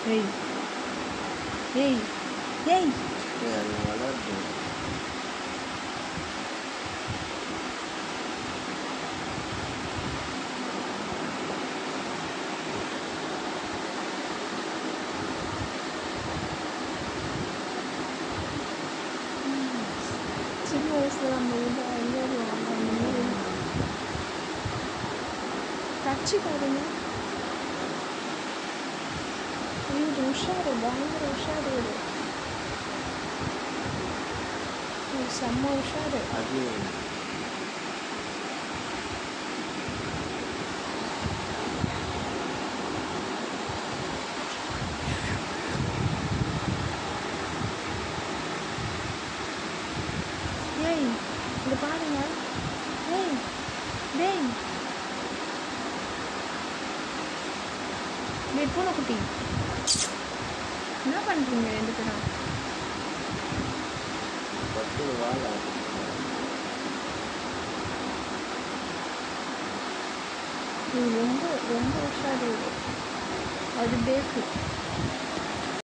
ஏய் ஏய் ஏய் ஏய், அது வளருது சின்ன வயசுல நம்ம வந்து விளையாடுவாங்க அந்த மாதிரி கட்சி பாருங்க இது உஷாரு பயங்கர உஷாரு இது இது செம்ம உஷாரு அது ஏய் இங்க பாருங்க ஏய் டேய் டேய் பூனைக்குட்டி என்ன பண்றீங்க ரெண்டு பேரும் பத்து வாழை இது ரொம்ப ரொம்ப உஷாரு இது அது பேக்கு